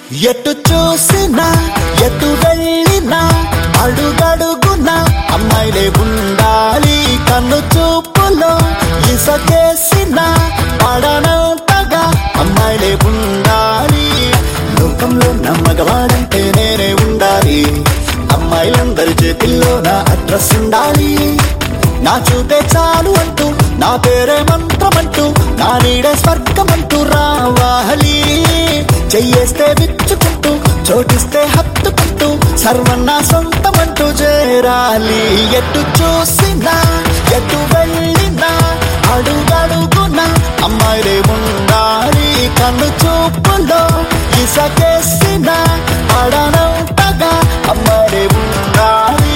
ఎటు చూసినా ఎటు వెళ్ళినా అడుగడుగునా అమ్మాయిలే ఉండాలి కన్ను చూపులో ఇసకేసిన పడనంతగా అమ్మాయిలే ఉండాలి లోకంలో నమ్మగవాడంటే నేనే ఉండాలి అమ్మాయిలందరి చేతిల్లో నా అడ్రస్ ఉండాలి నా చూపే చాలు అంటూ నా పేరే మంత్రమంటూ నా నీడే స్వర్గమంటూ రావాలి చెయ్యేస్తే విచ్చుకుంటూ చోటిస్తే హత్తుకుంటూ సర్వం నా సొంతమంటూ చేరాలి ఎటు చూసినా ఎటు వెళ్ళినా అడుగడుగునా అమ్మాయిలే ఉండాలి కన్ను చూపులో ఇసకేసిన అడనంతగా అమ్మాయిలే ఉండాలి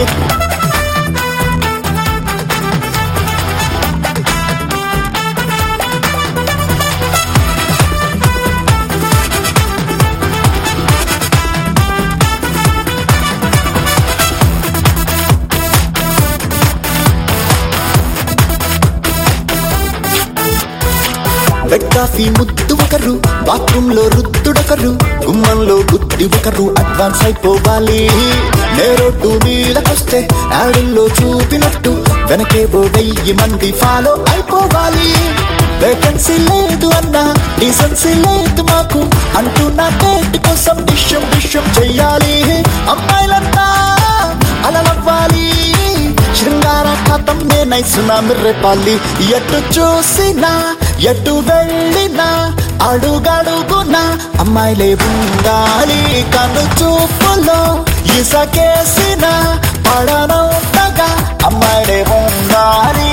బెడ్ కాఫీ ముద్దు ఒకరు బాత్రూమ్ లో రుద్దుడొకరు గుమ్మంలో గుద్ది ఒకరు అడ్వాన్స్ అయిపోవాలి నేరోడ్డు మీదకొస్తే యాడుల్లో చూపినట్టు వెనకేవో వెయ్యి మంది ఫాలో అయిపోవాలి వేకెన్సీ లేదు అన్నా డీసెన్సీ లేదు మాకు అంటూ నా డేట్ కోసం డిష్యం డిష్యం చెయ్యాలి అమ్మాయిలంతా అలలవ్వాలి శృంగార కథం నేనైసునా మిర్రెపాలి ఎటు చూసినా ఎటు వెళ్ళినా అడుగడుగునా అమ్మాయిలే ఉండాలి కను చూపులో ఇసకేసిన పడనంతగా అమ్మాయిలే ఉండాలి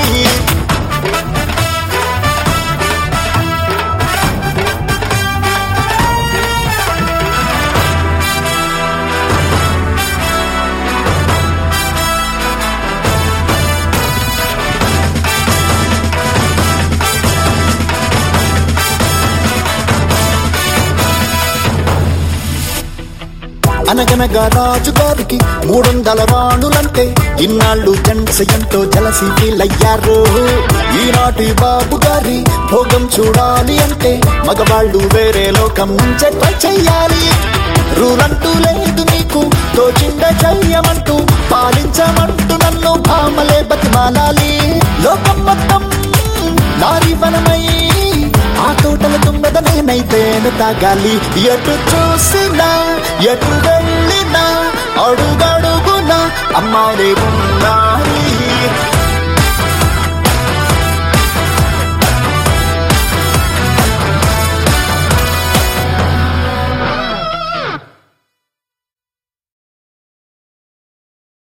అనగనగా రాజు గారికి మూడొందల రాణులంటే ఇన్నాళ్ళు జెంట్స్ ఎంతో జలసి ఫీల్ అయ్యారు ఈనాటి బాబు గారి భోగం చూడాలి అంటే మగవాళ్ళు వేరే లోకం నుంచే ట్రై చెయ్యాలి రూల్ అంటూ లేదు మీకు తోచింద చెయ్యమంటూ పాలించమంటూ నన్ను భామలే బతిమాలాలి లోకం మొత్తం నారీ వనమై ఆ తోటల తుమ్మద నేనైతేనే తాగాలి ఎటు చూసినా ఎటు వెళ్ళినా అడుగడుగునా అమ్మాయి ఉండాలి